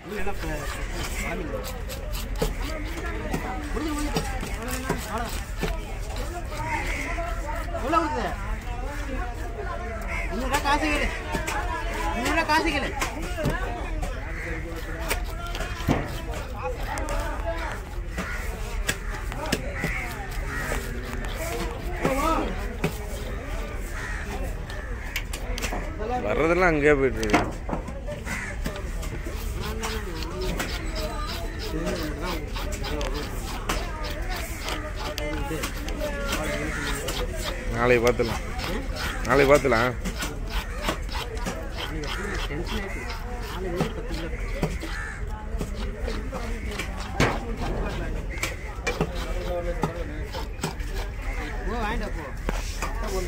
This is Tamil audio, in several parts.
எவ்வளோ கொடுக்குது முந்நூறுரூவா காசு கேளு முந்நூறுரூவா காசு கேளு வர்றதெல்லாம் அங்கேயே போயிட்டு இருக்கு நாளைக்கு பார்த்துலாம் நாளைக்கு பார்த்துலாம் போ வாங்கிட்டு போ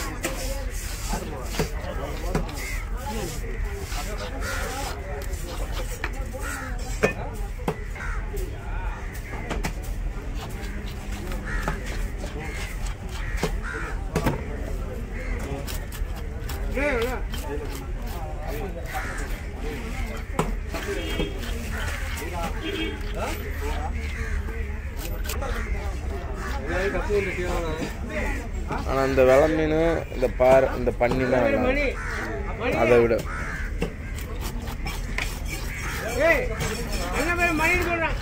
ஆனால் இந்த வெள மீன் இந்த பாறை இந்த பன்னி தான் நல்லா இருக்கும். அதை விட ஏய் என்ன பேர் மணின்னு சொல்றான்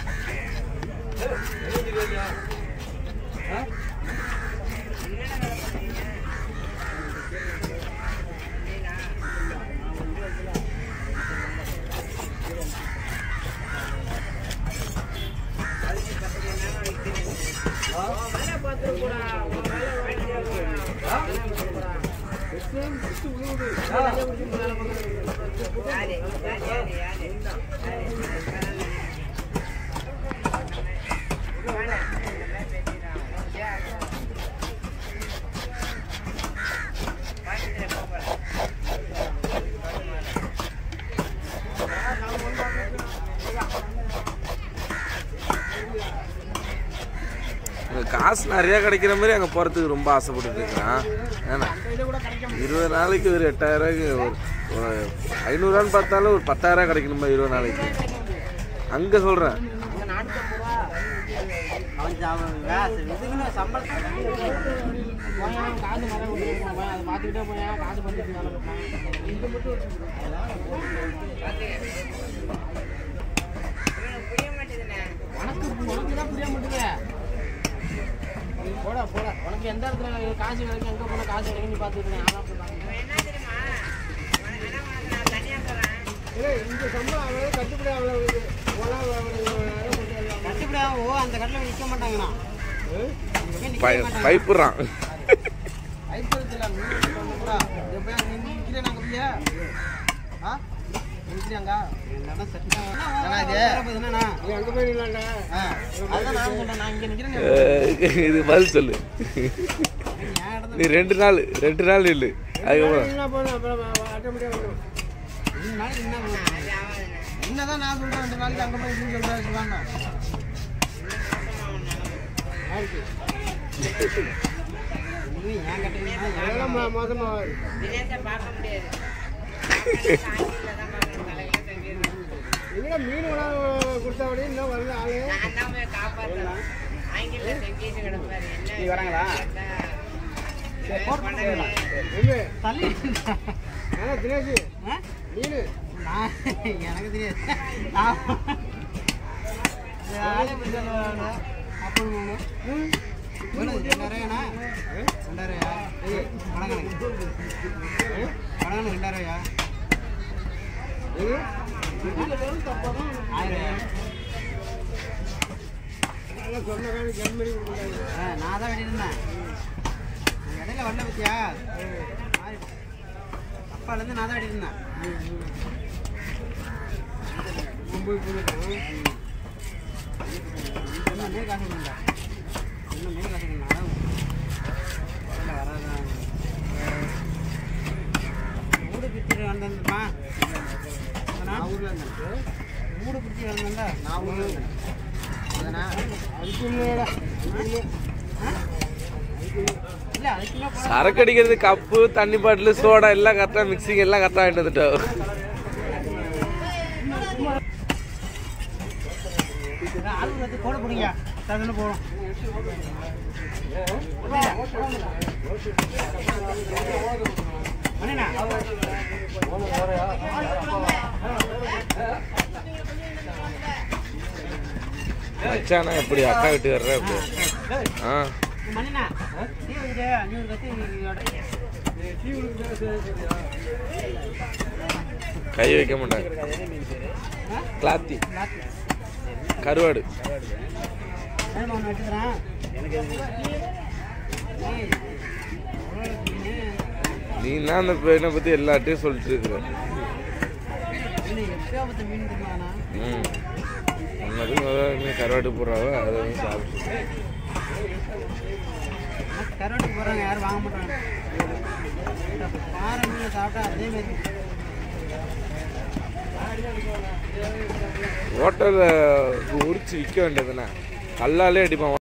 இங்க காசு நிறைய கிடைக்கிற மாதிரி அங்கே போகிறதுக்கு ரொம்ப ஆசைப்பட்டுட்டு இருக்கிறான் ஏன்னா இருபது நாளைக்கு ஒரு எட்டாயிரம் ரூபாய்க்கு ஒரு ஒரு ஐநூறுரூவான்னு பார்த்தாலும் ஒரு பத்தாயிரம் கிடைக்கணுமா இருபது நாளைக்கு அங்கே சொல்கிறேன் அங்க நாட்டுக்கு போறா அவன் ஜா- அவன் வே- இதுக்குன்னு சம்பளம் போயான் காசு மரம் கொடுத்துருப்பான் போய் அதை பார்த்துக்கிட்டே போயான் காசு பண்ணிட்டு வேலை பார்ப்பான் இது மட்டும் உனக்கு உனக்கு தான் புரிய மாட்டேங்குது நீ போடா போடா உனக்கு எந்த இடத்துல காசு கிடைக்கும் எங்க போனா காசு கிடைக்கும் நீ பார்த்துட்டு நான் இந்த சம்பளம் அவ்வளோ கட்டுப்படி அவ்வளோ கட்டுப்படி ஓ அந்த கட்டில் நிற்க மாட்டாங்கண்ணா பை பைப்புறான் ஐப்பறத்தில் கூட எப்போ நீ நிற்கிறேன் நாங்கள் பிள்ளையா ஆ நிற்கிறாங்க என்னடா செட் என்னண்ணா நீ அங்கே போய் நில்லாண்டா ஆ அதான் நான் சொல்கிறேன் நான் இங்கே நிற்கிறேன் இது பதில் சொல்லு நீ ரெண்டு நாள் ரெண்டு நாள் இல்லை அதுக்கப்புறம் என்ன போகணும் அப்புறம் ஆட்டோமேட்டிக்காக வரும் ரெண்டு நாளைக்கு என்ன போகணும் என்னதான் நான் சொல்கிறேன் ரெண்டு நாளைக்கு அங்கே போய் இப்படின்னு சொல்கிறேன் சிவாண்ணா ஏன் கட்டுறீங்க மோசமாக எங்கடா மீன் உணவு கொடுத்தபடி இன்னும் வரல ஆளு நீ வராங்களா எங்க தள்ளி ஆ தினேஷ் மீன் நான் எனக்கு தெரியாது நான் ஆளே பிடிச்சாலும் அப்போ ரெண்டாயிரம்ண்ணா ரெண்டாயிரம்யா வணக்கணக்கு வணக்கணக்கு ரெண்டாயிரம்யா ஆயிரம் ஆ, நான் தான் வெட்டியிருந்தேன் இடையில வரல பத்தியா அப்பாலேருந்து நான் தான் வெட்டியிருந்தேன் இன்னுமே காசு கொடுங்க இன்னுமே காசு கொடுங்க இல்லை வராதான் ஊடு பிரிச்சு வந்தேன்ப்பா ஊரில் இருந்தேன் ஊடு பிரிச்சு வந்தேன்டா நான் ஊரில் இருந்தேன் அதனா அதுக்கு இல்லைடா இல்லை அதுக்கு இல்லை சரக்கு அடிக்கிறது கப்பு தண்ணி பாட்டில் சோடா எல்லாம் கரெக்டாக மிக்சிங் எல்லாம் கரெக்டாக வாங்கிட்டு வந்துட்டோம் ஆளு வந்து போட போறீங்க தகுந்த போடும் மச்சானா எப்படி அக்கா வீட்டு வர்ற அப்படி ஆ மணிண்ணா டீ வந்துட்டு அஞ்சூறு கத்தி கை வைக்க மாட்டாங்க கிளாத்தி கருவாடு ஒன்று வச்சுக்கிறேன் நீ தான் அந்த பையனை பற்றி எல்லார்ட்டையும் சொல்லிட்டு இருக்கிற எப்பயோ பத்த மீன் தெரியுமாண்ணா ம் உன்னதும் அதான் கருவாட்டு போடுறாவ அதை வந்து சாப்பிட்டு கருவாட்டுக்கு போகிறாங்க யாரும் வாங்க மாட்டாங்க பாறை மீன் சாப்பிட்டா அதே மாதிரி ஹோட்டலில் உரிச்சு விற்க வேண்டியதுண்ணே கல்லாலே அடிப்பான்